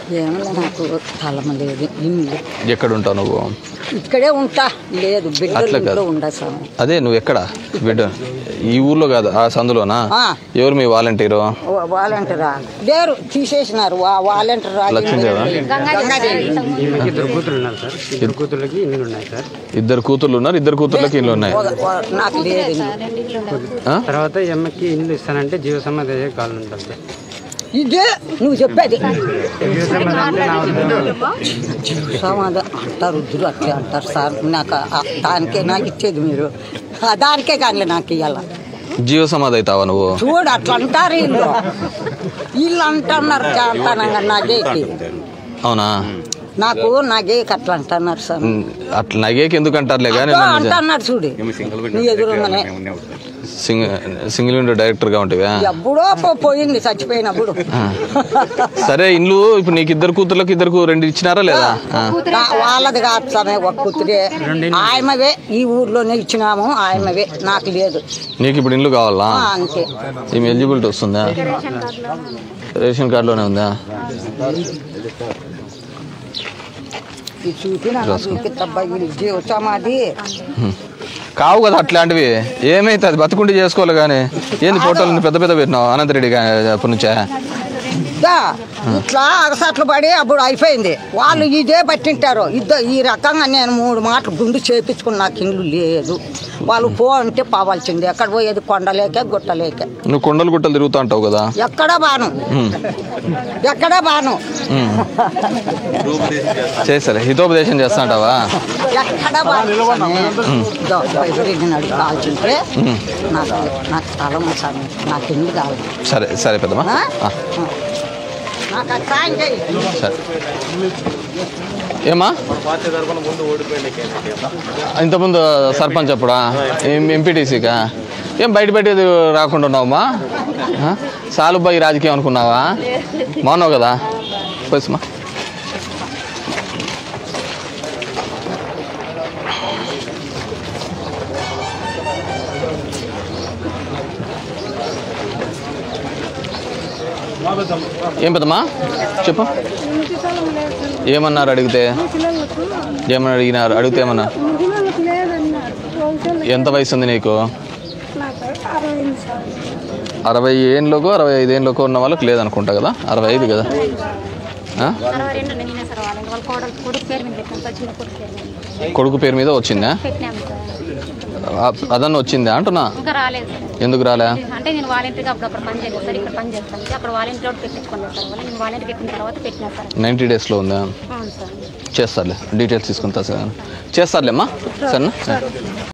ఏమన్నా నాకు స్థలం లేదు ఇల్లు ఎక్కడ ఉంటావు నువ్వు ఇక్కడే ఉంటా లేదు బిడ్డలు అట్లా కాదు. ఇంట్లో ఉండా స్వామి అదే నువ్వు ఎక్కడ బిడ్డ ఈ ఊర్లో కాదు ఆ సందులోనా ఆ. ఎవరు మీ వాలంటీరు వా- వాలంటీరా లేరు తీసేసినారు వా వాలంటీర్ లక్ష్మీదేవా? గంగాదేవి ఈమెకి ఇద్దరు కూతురు ఉన్నారు సార్ ఇద్దరు కూతుర్లకి ఇల్లు ఉన్నాయి సార్ ఇద్దరు కూతుర్లు ఉన్నారు ఇద్దరు కూతుర్లకి ఇల్లు ఉన్నాయి వా- వా- నాకు లేదు ఇల్లు. ఆ? తర్వాత ఈ అమ్మకి ఇల్లు ఇస్తానంటే జీవ సమాధి అయ్యే కాళ్ళు ఉంటుంది సార్ ఇదే నువ్వు చెప్పేది జీవ సమాధి అంటే నా ఉద్దేశం సమాధానం అంటారు వద్దురు అట్లే అంటారు సార్ నాకు ఆ- దానికే నాకు ఇచ్చేది మీరు ఆ దానికే కానీ నాకు ఇవ్వాల జీవ సమాధి అవుతావా నువ్వు చూడు అట్లా అంటారు వీళ్ళు వీళ్ళు అంటున్నారు చేస్తానంగా నాకేకి అవునా నాకు నాకేకి అట్లా అంటున్నారు సార్ ఉమ్, అట్లా నగేకి ఎందుకు అంటారులే కానీ అదో అంటున్నారు చూడు నీ ఎదురుగానే సింగిల్ సింగిల్ విండో డైరెక్టర్గా ఉంటివా ఎప్పుడో పో- పోయింది చచ్చిపోయినప్పుడు సరే ఇల్లు ఇప్పుడు నీకు ఇద్దరు కూతుర్లకు ఇద్దరు కూ- రెండు ఇచ్చినారా లేదా ఆ. నా- వాళ్ళది కాదు సార్ ఒక కూతురే ఆయమవే ఈ ఊర్లోనే ఇచ్చినాము ఆయమవే నాకు లేదు నీకు ఇప్పుడు ఇల్లు కావాలా ఆ, అంతే ఈమె ఎలిజిబిలిటీ వస్తుందా రేషన్ కార్డులోనే ఉందా ఇది చూపి నాకు చూపిత్తబ్బా వీళ్ళు జీవ సమాధి కావు కదా అట్లాంటివి ఏమైతే అది బతుకుంటే చేసుకోవాలి కానీ ఏంది ఫోటోలు పెద్ద పెద్ద పెట్టినావు అనంతరెడ్డి గా- అప్పటి నుంచే దా, ఇట్లా అగసాట్లు పడి అప్పుడు అయిపోయింది వాళ్ళు ఇదే పట్టింటారు ఇద్దరు ఈ రకంగా నేను మూడు మాటలు గుండు చేపించుకుని నాకు ఇల్లు లేదు వాళ్ళు పో అంటే పోవాల్సింది ఎక్కడ పోయేది కొండలేకే గుట్టలేకే నువ్వు కొండలు గుట్టలు తిరుగుతూ అంటావు కదా ఎక్కడ బాను ఎక్కడ బాను చేస్తాలే హితోపదేశం చేస్తా అంటావా ఎక్కడ బాను ఇదో, ఎదురెళ్ళినాడు కాల్చుంటే నాకు నాకు స్థలం సార్ నాకు ఇల్లు కావాలి సరే సరే పెద్దమ్మా ఆ? ఆ, నాకు అది సాయం చేయి సరే ఏమా ఇంతకుముందు సర్పంచ్ అప్పుడా ఏం ఎంపీటీసీకా ఏం బయట పెట్టేది రాకుండా ఉన్నావమ్మా ఆ? సాలుబాయి రాజకీయం అనుకున్నావా బాగున్నావు కదా పోసమ్మా ఏం పెద్దమ్మా చెప్పు ఏమన్నారు అడిగితే ఏమన్నా అడిగినారు అడిగితే ఏమన్నా పిల్లలకు లేదన్నారు ఒకటో ఎంత వయసు ఉంది నీకు నాకు అరవై ఐదు సార్ అరవై ఏళ్ళకో అరవై ఐదు ఏళ్ళకో ఉన్న వాళ్ళకి లేదనుకుంటా కదా అరవై ఐదు కదా ఆ? అరవై రెండు నేనే సార్ వాళ్ళ వాళ్ళ కోడలు కొడుకు పేరు మీద పెట్టాం సార్ చిన్న కొడుకు పేరు మీద కొడుకు పేరు మీద వచ్చిందా పెట్టినాము సార్ ఆ- అదన్న వచ్చిందా అంటున్నా ఇంకా రాలేదు సార్ ఎందుకు రాలే అంటే నేను వాలంటీర్గా అప్పుడప్పుడు పని చేస్తాను సార్ ఇక్కడ పని చేస్తాను సార్ అక్కడ వాలంటీర్ ఒకటి పెట్టించుకున్నాను సార్ వాళ్ళు నేను వాలంటీర్ పెట్టిన తర్వాత పెట్టినా సార్ నైంటీ డేస్లో ఉందా అవును సార్ చేస్తారులే డీటెయిల్స్ తీసుకుంటా సార్ చేస్తారులేమ్మా సరేనా